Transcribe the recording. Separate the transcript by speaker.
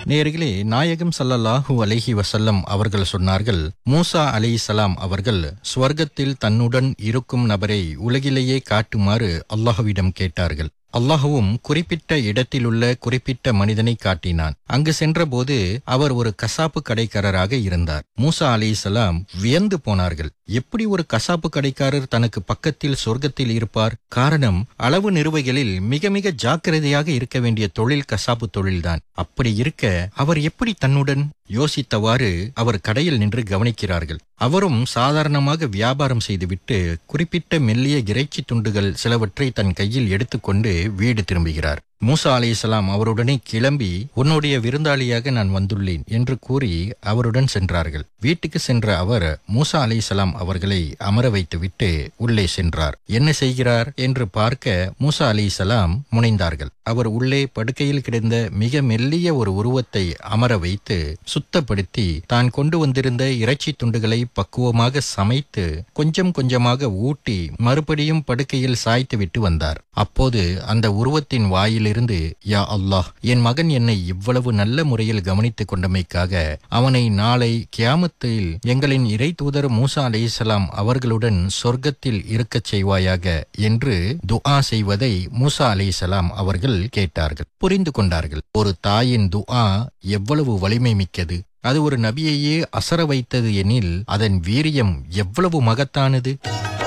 Speaker 1: நேர்களே நாயகம் ஸல்லல்லாஹு அலைஹி வஸல்லம் அவர்கள் சொன்னார்கள் மூசா அலைஹிஸ்ஸலாம் அவர்கள் சுவர்க்கத்தில் தன்னுடன் இருக்கும் நபரை உலகிலேயே காட்டுமாறு அல்லாஹ்விடம் கேட்டார்கள் அல்லாஹுவும் குறிப்பிட்ட இடத்திலுள்ள குறிப்பிட்ட மனிதனை காட்டினான் அங்கு சென்றபோது அவர் ஒரு கசாப்பு கடைக்காரராக இருந்தார் மூசா அலைஹிஸ்ஸலாம் வியந்து போனார்கள் எப்படி ஒரு கசாப்பு கடைக்காரர் தனக்கு பக்கத்தில் சொர்க்கத்தில் இருப்பார் காரணம் அளவு நிறுவைகளில் மிக மிக ஜாக்கிரதையாக இருக்க வேண்டிய தொழில் கசாப்பு தொழில்தான் அப்படி இருக்க அவர் எப்படி தன்னுடன் யோசித்தவாறு அவர் கடையில் நின்று கவனிக்கிறார்கள் அவரும் சாதாரணமாக வியாபாரம் செய்துவிட்டு குறிப்பிட்ட மெல்லிய இறைச்சி துண்டுகள் சிலவற்றை தன் கையில் எடுத்துக்கொண்டு வீடு திரும்புகிறார் மூசா அலைஹிஸ்ஸலாம் அவருடனே கிளம்பி உன்னுடைய விருந்தாளியாக நான் வந்துள்ளேன் என்று கூறி அவருடன் சென்றார்கள் வீட்டுக்கு சென்ற அவர் மூசா அலைஹிஸ்ஸலாம் அவர்களை அமர வைத்துவிட்டு உள்ளே சென்றார் என்ன செய்கிறார் என்று பார்க்க மூசா அலைஹிஸ்ஸலாம் முனைந்தார்கள் அவர் உள்ளே படுக்கையில் கிடந்த மிக மெல்லிய ஒரு உருவத்தை அமர வைத்து சுத்தப்படுத்தி தான் கொண்டு வந்திருந்த இறைச்சி துண்டுகளை பக்குவமாக சமைத்து கொஞ்சம் கொஞ்சமாக ஊட்டி மறுபடியும் படுக்கையில் சாய்த்து விட்டு வந்தார் அப்போது அந்த உருவத்தின் வாயிலிருந்து யா அல்லாஹ் என் மகன் என்னை இவ்வளவு நல்ல முறையில் கவனித்துக் கொண்டமைக்காக அவனை நாளை கியாமத்தில் எங்களின் இறை தூதர் மூசா அலைஹிஸ்ஸலாம் அவர்களுடன் சொர்க்கத்தில் இருக்கச் செய்வாயாக என்று துஆ செய்வதை மூசா அலைஹிஸ்ஸலாம் அவர்கள் கேட்டார்கள் புரிந்து கொண்டார்கள் ஒரு தாயின் துஆ எவ்வளவு வலிமை மிக்கது அது ஒரு நபியையே அசர வைத்தது எனில் அதன் வீரியம் எவ்வளவு மகத்தானது